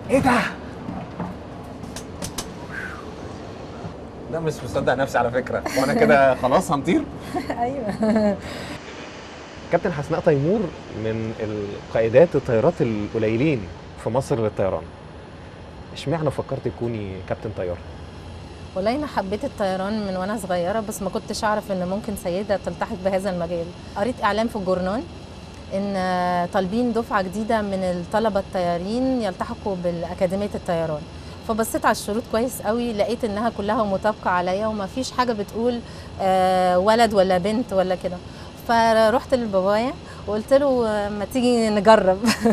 ايه ده ده مش مصدق نفسي على فكره وانا كده خلاص هنطير ايوه كابتن حسناء تيمور من القائدات الطيارات القليلين في مصر للطيران اشمعنى فكرت تكوني كابتن طيار والله انا حبيت الطيران من وانا صغيره بس ما كنتش اعرف ان ممكن سيده تلتحق بهذا المجال قريت اعلان في الجورنال ان طالبين دفعه جديده من الطلبه الطيارين يلتحقوا بالاكاديميه الطيران فبصيت على الشروط كويس قوي لقيت انها كلها مطابقه عليا وما فيش حاجه بتقول آه، ولد ولا بنت ولا كده فرحت لبابايا وقلت له آه، ما تيجي نجرب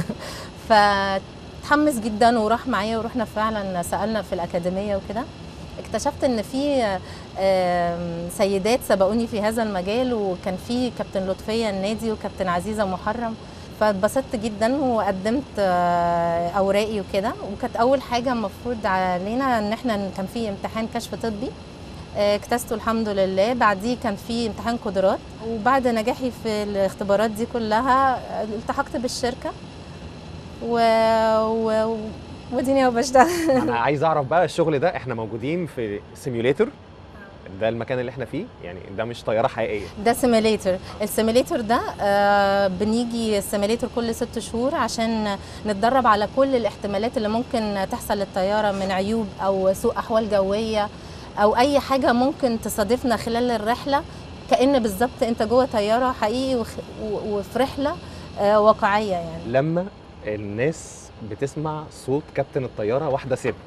فتحمس جدا وراح معايا ورحنا فعلا سالنا في الاكاديميه وكده اكتشفت ان في آم، سيدات سبقوني في هذا المجال وكان في كابتن لطفيه النادي وكابتن عزيزه محرم فاتبسطت جدا وقدمت آه، اوراقي وكده وكانت اول حاجه المفروض علينا ان احنا كان في امتحان كشف طبي آه، اجتزته الحمد لله بعديه كان في امتحان قدرات وبعد نجاحي في الاختبارات دي كلها آه، التحقت بالشركه و... و... وديني وبشتغل انا عايز اعرف بقى الشغل ده احنا موجودين في سيميوليتر ده المكان اللي احنا فيه يعني ده مش طياره حقيقيه ده سيميليتر السيميليتر ده آه بنيجي السيميليتر كل ست شهور عشان نتدرب على كل الاحتمالات اللي ممكن تحصل للطياره من عيوب او سوء احوال جويه او اي حاجه ممكن تصادفنا خلال الرحله كان بالظبط انت جوه طياره حقيقي وخ- و- وفي رحله آه واقعيه يعني لما الناس بتسمع صوت كابتن الطياره واحده ست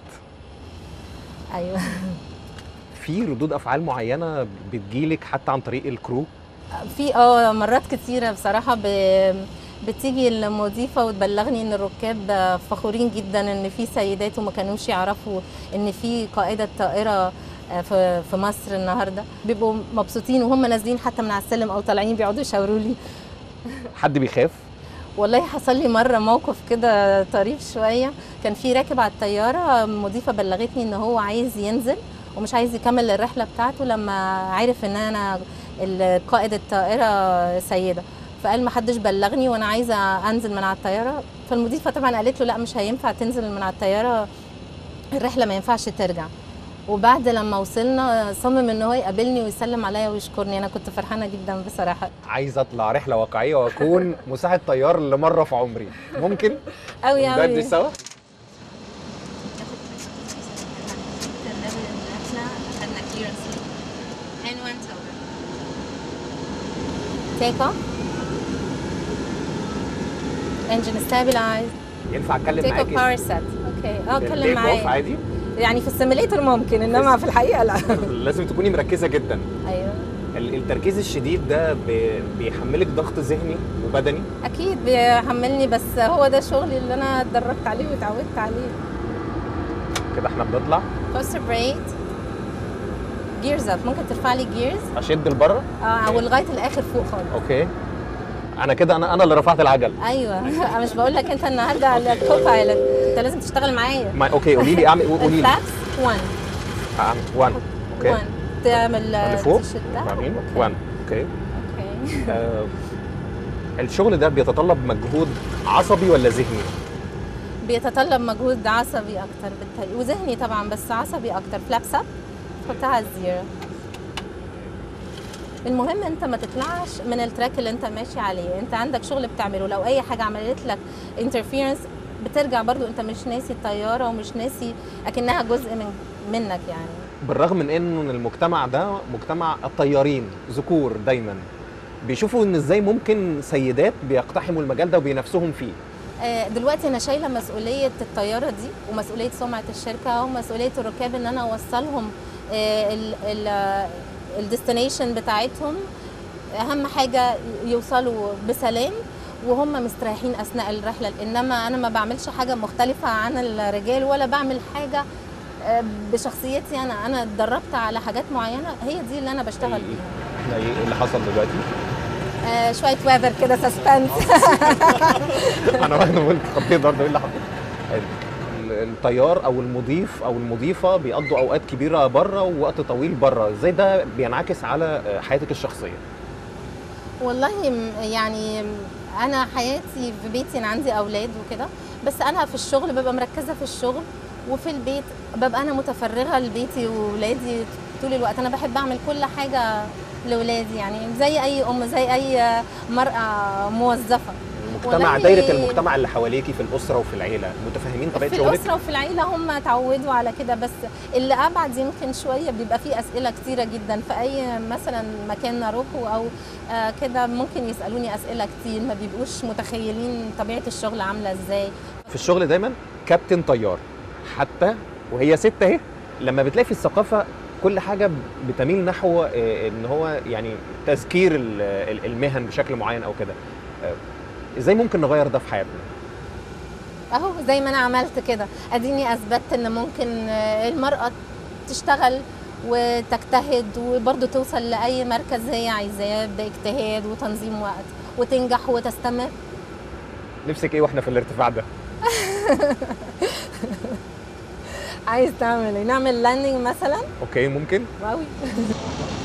ايوه في ردود افعال معينه بتجيلك حتى عن طريق الكرو في اه مرات كتيرة بصراحة ب... بتيجي المضيفة وتبلغني ان الركاب فخورين جدا ان في سيدات وما كانوش يعرفوا ان في قائدة طائرة في في مصر النهارده بيبقوا مبسوطين وهم نازلين حتى من على السلم او طالعين بيقعدوا يشاوروا لي حد بيخاف والله حصل لي مره موقف كده طريف شويه كان في راكب على الطياره مضيفه بلغتني ان هو عايز ينزل ومش عايز يكمل الرحله بتاعته لما عرف ان انا ال- قائد الطائره سيده فقال ما حدش بلغني وانا عايزه انزل من على الطياره فالمضيفه طبعا قالت له لا مش هينفع تنزل من على الطياره الرحله ما ينفعش ترجع وبعد لما وصلنا صمم ان هو يقابلني ويسلم عليا ويشكرني انا كنت فرحانه جدا بصراحه عايز اطلع رحله واقعيه واكون مساعد طيار لمره في عمري ممكن قوي قوي ندردش سوا Take off. Engine stabilized. ينفع اتكلم Take off معاكي power set. اوكي اه اتكلم Take off معايا عادي يعني في السيميليتر ممكن انما في الحقيقه لا لازم تكوني مركزه جدا ايوه ال- التركيز الشديد ده بي- بيحملك ضغط ذهني وبدني اكيد بيحملني بس هو ده شغلي اللي انا اتدربت عليه واتعودت عليه كده احنا بنطلع بوستر بريد جيرز اب ممكن ترفع لي جيرز اشد لبره اه ولغايه الاخر فوق خالص اوكي انا كده انا انا اللي رفعت العجل ايوه انا مش بقول لك انت النهارده على الكو بايلوت انت لازم تشتغل معايا ما اوكي قولي لي اعمل قولي لي الفلابس 1 أعمل 1 اوكي 1 تعمل اللي فوق تشدها. بعدين أوكي. 1 اوكي اوكي آه، الشغل ده بيتطلب مجهود عصبي ولا ذهني؟ بيتطلب مجهود عصبي اكتر بالتالي وذهني طبعا بس عصبي اكتر فلابس اب تحطها على الزيرو المهم انت ما تطلعش من التراك اللي انت ماشي عليه انت عندك شغل بتعمله لو اي حاجه عملت لك انترفيرنس بترجع برضو انت مش ناسي الطياره ومش ناسي اكنها جزء من منك يعني بالرغم من انه المجتمع ده مجتمع الطيارين ذكور دايما بيشوفوا ان ازاي ممكن سيدات بيقتحموا المجال ده وبينافسوهم فيه آه، دلوقتي انا شايله مسؤوليه الطياره دي ومسؤوليه سمعه الشركه ومسؤوليه الركاب ان انا اوصلهم الديستنيشن بتاعتهم اهم حاجه يوصلوا بسلام وهم مستريحين اثناء الرحله انما انا ما بعملش حاجه مختلفه عن الرجال ولا بعمل حاجه آه، بشخصيتي انا انا اتدربت على حاجات معينه هي دي اللي انا بشتغل بيها احنا ايه اللي حصل دلوقتي؟ آه، شويه ويذر كده سسبنس انا واخد قلت خطيت برضه ايه اللي حصل؟ ال- الطيار او المضيف او المضيفه بيقضوا اوقات كبيره بره ووقت طويل بره ازاي ده بينعكس على حياتك الشخصيه؟ والله م- يعني انا حياتي في بيتي انا عندي اولاد وكده بس انا في الشغل ببقى مركزه في الشغل وفي البيت ببقى انا متفرغه لبيتي وولادي طول الوقت انا بحب اعمل كل حاجه لاولادي يعني زي اي ام زي اي مراه موظفه المجتمع والله- دايره المجتمع اللي حواليكي في الاسره وفي العيله متفاهمين طبيعه في شغلك الاسره وفي العيله هم اتعودوا على كده بس اللي ابعد يمكن شويه بيبقى فيه اسئله كتيره جدا في اي مثلا مكان اروحه او آه كده ممكن يسالوني اسئله كتير ما بيبقوش متخيلين طبيعه الشغل عامله ازاي في الشغل دايما كابتن طيار حتى وهي ست اهي لما بتلاقي في الثقافه كل حاجه بتميل نحو آه، ان هو يعني تذكير ال- ال- المهن بشكل معين او كده آه، ازاي ممكن نغير ده في حياتنا اهو زي ما انا عملت كده اديني اثبتت ان ممكن آه، المراه تشتغل وتجتهد وبرضه توصل لاي مركز هي عايزاه باجتهاد وتنظيم وقت وتنجح وتستمر نفسك ايه واحنا في الارتفاع ده عايز تعمل ايه نعمل لاندنج مثلا اوكي ممكن واوي